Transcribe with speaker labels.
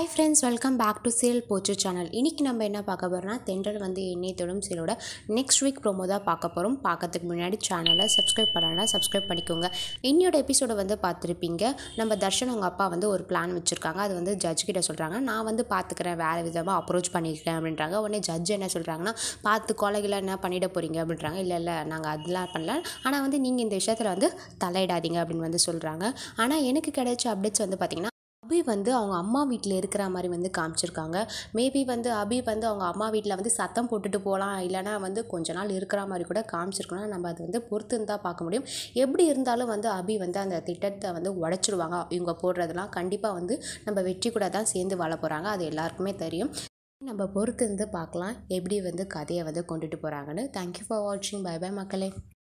Speaker 1: hi friends welcome back to சேல் போச்சு channel இன்றைக்கி நம்ம என்ன பார்க்க போகிறோம்னா தென்றல் வந்து எண்ணெய் தொடும் சேலோட நெக்ஸ்ட் வீக் ப்ரோமோ தான் பார்க்க போகிறோம் பார்க்கறதுக்கு முன்னாடி சேனலை சப்ஸ்கிரைப் பண்ணலாம் சப்ஸ்கிரைப் பண்ணிக்கோங்க இன்னையோட எபிசோட வந்து பார்த்துருப்பீங்க நம்ம தர்ஷன் அவங்க அப்பா வந்து ஒரு பிளான் வச்சுருக்காங்க அது வந்து ஜட்ஜ் கிட்ட சொல்கிறாங்க நான் வந்து பார்த்துக்கிறேன் வேறு விதமாக அப்ரோச் பண்ணிக்கிறேன் அப்படின்றாங்க உடனே ஜட்ஜ் என்ன சொல்கிறாங்கன்னா பார்த்து கொலைகளை என்ன பண்ணிட போகிறீங்க அப்படின்றாங்க இல்லை இல்லை நாங்கள் அதெல்லாம் பண்ணல ஆனால் வந்து நீங்கள் இந்த விஷயத்தில் வந்து தலையிடாதீங்க அப்படின்னு வந்து சொல்கிறாங்க ஆனால் எனக்கு கிடைச்ச அப்டேட்ஸ் வந்து பார்த்திங்கன்னா அபி வந்து அவங்க அம்மா வீட்டில் இருக்கிற மாதிரி வந்து காமிச்சிருக்காங்க மேபி வந்து அபி வந்து அவங்க அம்மா வீட்டில் வந்து சத்தம் போட்டுட்டு போகலாம் இல்லைனா வந்து கொஞ்ச நாள் இருக்கிற மாதிரி கூட காமிச்சிருக்கணும் நம்ம அது வந்து பொறுத்து தான் பார்க்க முடியும் எப்படி இருந்தாலும் வந்து அபி வந்து அந்த திட்டத்தை வந்து உடச்சிருவாங்க இவங்க போடுறதெல்லாம் கண்டிப்பாக வந்து நம்ம வெற்றி கூட தான் சேர்ந்து வாழ போகிறாங்க அது எல்லாருக்குமே தெரியும் நம்ம பொறுத்து இருந்து பார்க்கலாம் எப்படி வந்து கதையை வந்து கொண்டுட்டு போகிறாங்கன்னு தேங்க்யூ ஃபார் வாட்சிங் பை பை மக்களே